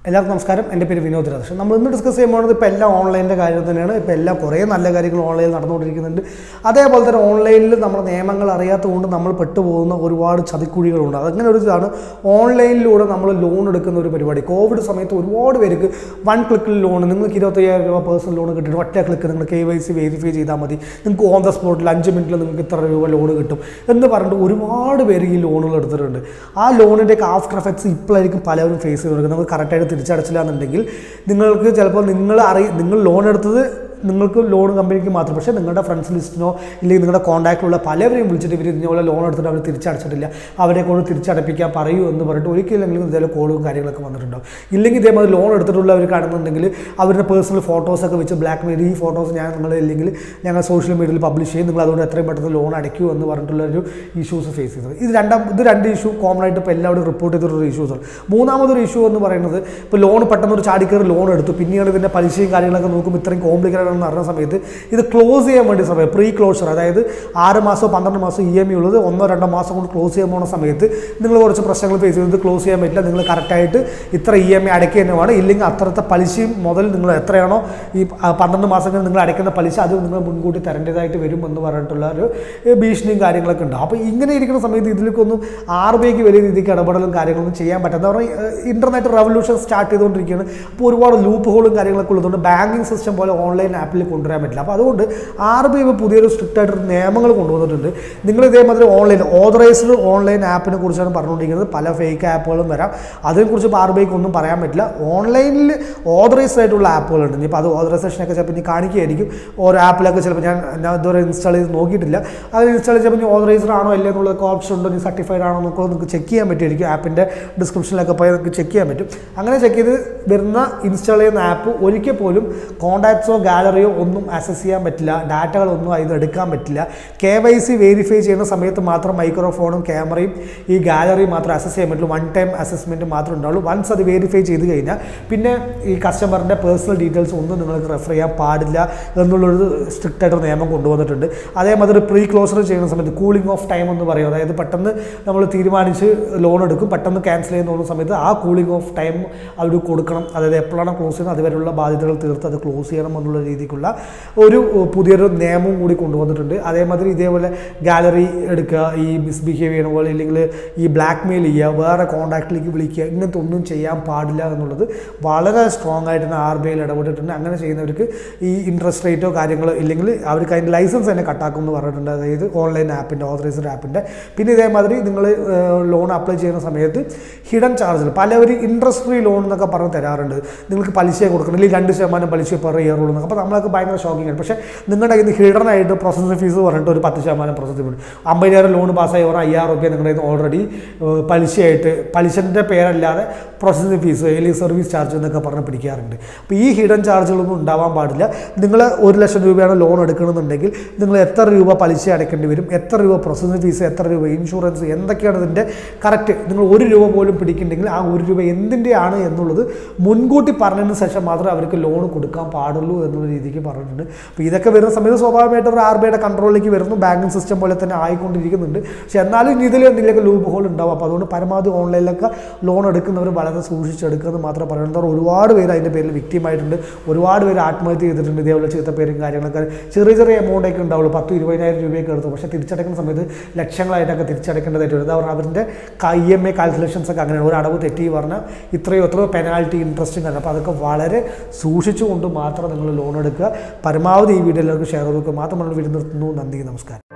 എല്ലാവർക്കും നമസ്കാരം എൻ്റെ പേര് വിനോദ് രാധാകൃഷ്ണൻ നമ്മൾ ഇന്ന് ഡിസ്കസ് ചെയ്യാൻ പോകുന്നത് ഇപ്പോൾ എല്ലാം ഓൺലൈനിൻ്റെ കാര്യം തന്നെയാണ് ഇപ്പോൾ എല്ലാം കുറേ നല്ല കാര്യങ്ങൾ ഓൺലൈനിൽ നടന്നുകൊണ്ടിരിക്കുന്നുണ്ട് അതേപോലെ തന്നെ ഓൺലൈനിൽ നമ്മുടെ നിയമങ്ങൾ അറിയാത്തതുകൊണ്ട് നമ്മൾ പെട്ടുപോകുന്ന ഒരുപാട് ചതിക്കുഴികളുണ്ട് അതങ്ങനെ ഒരു ഇതാണ് ഓൺലൈനിലൂടെ നമ്മൾ ലോൺ എടുക്കുന്ന ഒരു പരിപാടി കോവിഡ് സമയത്ത് ഒരുപാട് പേർക്ക് വൺ ക്ലിക്കിൽ ലോൺ നിങ്ങൾക്ക് ഇരുപത്തയ്യായിരം രൂപ പേഴ്സണൽ ലോൺ കിട്ടും ഒറ്റ ക്ലിക്ക് നിങ്ങൾ കെ വൈ സി വെരിഫൈ ചെയ്താൽ മതി നിങ്ങൾക്ക് ഓൺ ദ സ്പോട്ടിൽ അഞ്ച് മിനിറ്റിൽ നിങ്ങൾക്ക് ഇത്ര രൂപ ലോൺ കിട്ടും എന്ന് പറഞ്ഞിട്ട് ഒരുപാട് പേര് ഈ ലോണുകൾ എടുത്തിട്ടുണ്ട് ആ ലോണിൻ്റെ ആഫ്റ്റർ എഫക്ട്സ് ഇപ്പോഴായിരിക്കും പലരും ഫേസ് ചെയ്ത് നമുക്ക് കറക്റ്റായിട്ട് തിരിച്ചടച്ചില്ല എന്നുണ്ടെങ്കിൽ നിങ്ങൾക്ക് ചിലപ്പോൾ നിങ്ങൾ അറി നിങ്ങൾ ലോൺ എടുത്തത് നിങ്ങൾക്ക് ലോൺ കമ്പനിക്ക് മാത്രം പക്ഷേ നിങ്ങളുടെ ഫ്രണ്ട്സ് ലിസ്റ്റിനോ ഇല്ലെങ്കിൽ നിങ്ങളുടെ കോൺടാക്റ്റിലുള്ള പലവരെയും വിളിച്ചിട്ട് ഇവർ ഇതുപോലെ ലോൺ എടുത്തിട്ട് അവർ തിരിച്ചടച്ചിട്ടില്ല അവരെ കൊണ്ട് തിരിച്ചടപ്പിക്കാൻ പറയൂ എന്ന് പറഞ്ഞിട്ട് ഒരിക്കലെങ്കിലും ഇതേപോലെ കോളും കാര്യങ്ങളൊക്കെ വന്നിട്ടുണ്ടാവും ഇല്ലെങ്കിൽ ഇതേമാതിരി ലോൺ എടുത്തിട്ടുള്ളവർ കാണുന്നുണ്ടെങ്കിൽ അവരുടെ പേഴ്സണൽ ഫോട്ടോസൊക്കെ വെച്ച് ബ്ലാക്ക് മെയിൽ ഈ ഫോട്ടോസ് ഞാൻ നിങ്ങൾ ഇല്ലെങ്കിൽ ഞങ്ങൾ സോഷ്യൽ മീഡിയയിൽ പബ്ലിഷ് ചെയ്യും നിങ്ങൾ അതുകൊണ്ട് എത്രയും പെട്ടെന്ന് ലോൺ അടയ്ക്കൂ എന്ന് പറഞ്ഞിട്ടുള്ള ഒരു ഇഷ്യൂസ് ഫേസ് ചെയ്തത് ഇത് രണ്ടാം ഇത് രണ്ട് ഇഷ്യൂ കോമൺ ആയിട്ട് ഇപ്പോൾ എല്ലാവരും റിപ്പോർട്ട് ചെയ്തിട്ടുള്ള ഇഷ്യൂസാണ് മൂന്നാമതൊരു ഇഷ്യൂ എന്ന് പറയുന്നത് ഇപ്പോൾ ലോൺ പെട്ടെന്ന് ഒരു ചാടിക്കയറി ലോൺ എടുത്തു പിന്നീട് ഇതിൻ്റെ പലിശയും കാര്യങ്ങളൊക്കെ നോക്കുമ്പോൾ ഇത്രയും കോംപ്ലിക്കേറ്റഡ് ആണെന്ന് അറിഞ്ഞ സമയത്ത് ഇത് ക്ലോസ് ചെയ്യാൻ വേണ്ടി സമയം പ്രീ ക്ലോഷർ അതായത് ആറ് മാസമോ പന്ത്രണ്ട് മാസം ഇ എം ഐ ഉള്ളത് ഒന്നോ രണ്ടോ മാസം കൊണ്ട് ക്ലോസ് ചെയ്യാൻ പോകുന്ന സമയത്ത് നിങ്ങൾ കുറച്ച് പ്രശ്നങ്ങൾ ഫേസ് ചെയ്ത് ക്ലോസ് ചെയ്യാൻ പറ്റില്ല നിങ്ങൾ കറക്റ്റായിട്ട് ഇത്ര ഇ എം ഐ അടയ്ക്കുക തന്നെ വേണം ഇല്ലെങ്കിൽ അത്രത്തെ പലിശയും മുതൽ നിങ്ങൾ എത്രയാണോ ഈ ആ, പന്ത്രണ്ട് മാസം കഴിഞ്ഞ് നിങ്ങൾ അടയ്ക്കുന്ന പലിശ അത് നിങ്ങൾ മുൻകൂട്ടി തരേണ്ടതായിട്ട് വരും എന്ന് പറഞ്ഞിട്ടുള്ള ഒരു ഏ, ഭീഷണിയും കാര്യങ്ങളൊക്കെ ഉണ്ട് അപ്പോൾ ഇങ്ങനെ ഇരിക്കുന്ന സമയത്ത് ഇതിലേക്കൊന്നും ആർ ബി ഐക്ക് വലിയ രീതിക്ക് ഇടപെടലും കാര്യങ്ങളൊന്നും ചെയ്യാൻ പറ്റാത്ത എന്താ പറയുക ഇൻ്റർനെറ്റ് റവല്യൂഷൻ സ്റ്റാർട്ട് ചെയ്തുകൊണ്ടിരിക്കുകയാണ് അപ്പോൾ ഒരുപാട് ലൂപ്പ് ഹോളും കാര്യങ്ങളൊക്കെ ഉള്ളതുകൊണ്ട് ബാങ്കിങ് സിസ്റ്റം പോലെ ഓൺലൈൻ ആപ്പിൽ കൊണ്ടുവരാൻ പറ്റില്ല അപ്പോൾ അതുകൊണ്ട് ആർ ബി ഐ ഇപ്പോൾ പുതിയൊരു സ്ട്രിക്റ്റ് ആയിട്ട് നിയമങ്ങൾ കൊണ്ടുവന്നിട്ടുണ്ട് നിങ്ങൾ ഇതേമാതിരി ഓൺലൈൻ ഓതറൈസ്ഡ് ഓൺലൈൻ ആപ്പിനെ കുറിച്ചാണ് പറഞ്ഞുകൊണ്ടിരിക്കുന്നത് പല ഫേക്ക് ആപ്പുകളും വരാം അതിനെക്കുറിച്ച് ഇപ്പോൾ ആർ ബി ഐക്ക് ഒന്നും പറയാൻ പറ്റില്ല ഓൺലൈനിൽ ഓതറൈസ്ഡ് ആയിട്ടുള്ള ആപ്പുകളുണ്ട് ഇനിയിപ്പോൾ അത് ഓതറൈസേഷനൊക്കെ ചിലപ്പോൾ ഇനി കാണിക്കുകയായിരിക്കും ഓരോ ആപ്പിലൊക്കെ ചിലപ്പോൾ ഞാൻ ഞാൻ ഇതുവരെ ഇൻസ്റ്റാൾ ചെയ്ത് നോക്കിയിട്ടില്ല അത് ഇൻസ്റ്റാൾ ചെയ്തപ്പോൾ ഇനി ഓതറൈസ്ഡ് ആണോ അല്ലേ എന്നുള്ളതൊക്കെ ഓപ്ഷൻ ഉണ്ടോ ഇനി സർട്ടിഫൈഡ് ആണോ എന്നൊക്കെ നിങ്ങൾക്ക് ചെക്ക് ചെയ്യാൻ പറ്റുമായിരിക്കും ആപ്പിൻ്റെ ഡിസ്ക്രിപ്ഷനിലൊക്കെ പോയി നിങ്ങൾക്ക് ചെക്ക് ചെയ്യാൻ പറ്റും അങ്ങനെ ചെക്ക് ചെയ്ത് വരുന്ന ഇൻസ്റ്റാൾ ചെയ്യുന്ന ആപ്പ് ഒരിക്കൽ പോലും കോൺടാക്ട്സോ ഗാലറിയോ ഒന്നും അസസ് ചെയ്യാൻ പറ്റില്ല ഡാറ്റകളൊന്നും അതിൽ നിന്ന് എടുക്കാൻ പറ്റില്ല കെ വൈ സി വെരിഫൈ ചെയ്യുന്ന സമയത്ത് മാത്രം മൈക്രോഫോണും ക്യാമറയും ഈ ഗാലറിയും മാത്രം അസസ് ചെയ്യാൻ പറ്റുള്ളൂ വൺ ടൈം അസസ്മെൻറ്റ് മാത്രമേ ഉണ്ടാവുള്ളൂ വൺസ് അത് വെരിഫൈ ചെയ്ത് കഴിഞ്ഞാൽ പിന്നെ ഈ കസ്റ്റമറിൻ്റെ പേഴ്സണൽ ഡീറ്റെയിൽസ് ഒന്നും നിങ്ങൾക്ക് റെഫർ ചെയ്യാൻ പാടില്ല എന്നുള്ളൊരു സ്ട്രിക്റ്റ് ആയിട്ട് നിയമം കൊണ്ടുവന്നിട്ടുണ്ട് അതേമാതിരി പ്രീ ക്ലോസർ ചെയ്യുന്ന സമയത്ത് കൂളിംഗ് ഓഫ് ടൈം എന്ന് പറയും അതായത് പെട്ടെന്ന് നമ്മൾ തീരുമാനിച്ച് ലോൺ എടുക്കും പെട്ടെന്ന് ക്യാൻസൽ ചെയ്യുന്ന തോന്നുന്ന സമയത്ത് ആ കൂളിംഗ് ഓഫ് ടൈം അവർ കൊടുക്കണം അതായത് എപ്പോഴാണ് ക്ലോസ് ചെയ്യുന്നത് അതുവരെയുള്ള ബാധ്യതകൾ തീർത്ത് അത് ക്ലോസ് ചെയ്യണം എന്നുള്ള രീതിക്കുള്ള ഒരു പുതിയൊരു നിയമവും കൂടി കൊണ്ടുവന്നിട്ടുണ്ട് അതേമാതിരി ഇതേപോലെ ഗാലറി എടുക്കുക ഈ മിസ്ബിഹേവ് ചെയ്യണ പോലെ ഇല്ലെങ്കിൽ ഈ ബ്ലാക്ക് മെയിൽ ചെയ്യുക വേറെ കോൺടാക്റ്റിലേക്ക് വിളിക്കുക ഇങ്ങനത്തെ ഒന്നും ചെയ്യാൻ പാടില്ല എന്നുള്ളത് വളരെ സ്ട്രോങ് ആയിട്ട് തന്നെ ആർ ബി ഐയിൽ ഇടപെട്ടിട്ടുണ്ട് അങ്ങനെ ചെയ്യുന്നവർക്ക് ഈ ഇൻട്രസ്റ്റ് റേറ്റോ കാര്യങ്ങളോ ഇല്ലെങ്കിൽ അവർക്ക് അതിൻ്റെ ലൈസൻസ് തന്നെ കട്ടാക്കും എന്ന് പറഞ്ഞിട്ടുണ്ട് അതായത് ഓൺലൈൻ ആപ്പിൻ്റെ ഓതറൈസ്ഡ് ആപ്പിൻ്റെ പിന്നെ ഇതേമാതിരി നിങ്ങൾ ലോൺ അപ്ലൈ ചെയ്യുന്ന സമയത്ത് ഹിഡൻ ചാർജുകൾ പലവരും ഇൻട്രസ്റ്റ് ഫ്രീ ലോൺ എന്നൊക്കെ പറഞ്ഞ് തരാറുണ്ട് നിങ്ങൾക്ക് പലിശ കൊടുക്കണം അല്ലെങ്കിൽ രണ്ട് ശതമാനം പലിശ പെർ ഇയർ ഉള്ളൂ അപ്പോൾ നമ്മളൊക്കെ ഭയങ്കര ഷോക്കിംഗ് ആണ് പക്ഷേ നിങ്ങളുടെ കയ്യിൽ നിന്ന് ഹിഡൻ ആയിട്ട് പ്രോസസ്സിംഗ് ഫീസ് പറഞ്ഞിട്ട് ഒരു പത്ത് ശതമാനം പ്രോസസ്സിംഗ് ഫീസ് അമ്പതിനായിരം ലോൺ പാസ്സായി പറഞ്ഞാൽ അയ്യായിരം റുപ്യ നിങ്ങളുടെ കയ്യിൽ നിന്ന് ഓൾറെഡി പലിശയായിട്ട് പലിശൻ്റെ പേരല്ലാതെ പ്രോസസ്സിംഗ് ഫീസ് അല്ലെങ്കിൽ സർവീസ് ചാർജ് എന്നൊക്കെ പറഞ്ഞ് പിടിക്കാറുണ്ട് അപ്പോൾ ഈ ഹിഡൻ ചാർജുകളൊന്നും ഉണ്ടാവാൻ പാടില്ല നിങ്ങൾ ഒരു ലക്ഷം രൂപയാണ് ലോൺ എടുക്കണമെന്നുണ്ടെങ്കിൽ നിങ്ങൾ എത്ര രൂപ പലിശ അടയ്ക്കേണ്ടി വരും എത്ര രൂപ പ്രോസസ്സിംഗ് ഫീസ് എത്ര രൂപ ഇൻഷുറൻസ് എന്തൊക്കെയാണ് ഇതിൻ്റെ കറക്റ്റ് നിങ്ങൾ ഒരു രൂപ പോലും പിടിക്കുന്നുണ്ടെങ്കിൽ ആ ഒരു രൂപ എന്തിൻ്റെയാണ് എന്നുള്ളത് മുൻകൂട്ടി പറഞ്ഞതിന് ശേഷം മാത്രമേ അവർക്ക് ലോൺ കൊടുക്കാൻ പാടുള്ളൂ എന്നുള്ള രീതിക്ക് പറഞ്ഞിട്ടുണ്ട് അപ്പോൾ ഇതൊക്കെ വരുന്ന സമയത്ത് സ്വാഭാവികമായിട്ടും ഒരു ആർ ബി ഐയുടെ കൺട്രോളിലേക്ക് വരുന്നു ബാങ്കിങ് സിസ്റ്റം പോലെ തന്നെ ആയിക്കൊണ്ടിരിക്കുന്നുണ്ട് പക്ഷേ എന്നാലും ഇനി ഇതിൽ എന്തെങ്കിലുമൊക്കെ ലൂപ്പ് ഹോൾ ഉണ്ടാവും അപ്പോൾ അതുകൊണ്ട് പരമാവധി ഓൺലൈനിലൊക്കെ ലോൺ എടുക്കുന്നവർ വളരെ സൂക്ഷിച്ചെടുക്കുമെന്ന് മാത്രമേ പറയുന്നത് ഒരുപാട് പേര് അതിൻ്റെ പേരിൽ വിക്റ്റിമായിട്ടുണ്ട് ഒരുപാട് പേര് ആത്മഹത്യ ചെയ്തിട്ടുണ്ട് ഇതേപോലെ ചീത്ത പേരും കാര്യങ്ങളൊക്കെ ചെറിയ ചെറിയ എമൗണ്ട് ഒക്കെ ഉണ്ടാവുള്ളൂ പത്ത് ഇരുപതിനായിരം രൂപയൊക്കെ എടുത്തു പക്ഷേ തിരിച്ചടയ്ക്കുന്ന സമയത്ത് ലക്ഷങ്ങളായിട്ടൊക്കെ തിരിച്ചടക്കേണ്ടതായിട്ട് വരും എന്താ പറഞ്ഞാൽ അവരുടെ ഇ എം ഐ കാൽക്കുലേഷൻസ് ഒക്കെ അങ്ങനെയാണ് ഒരു അടവ് തെറ്റി പറഞ്ഞാൽ ഇത്രയോ എത്രയോ പെനാൽറ്റി ഇൻട്രസ്റ്റും കാരണം അപ്പോൾ അതൊക്കെ വളരെ സൂക്ഷിച്ചുകൊണ്ട് മാത്രം നിങ്ങൾ ലോൺ എടുക്കുക പരമാവധി ഈ വീഡിയോ എല്ലാവർക്കും ഷെയർ ചെയ്ത് കൊടുക്കുക മാത്രം നമ്മൾ വീട് നിർത്തുന്നു നന്ദി നമസ്കാരം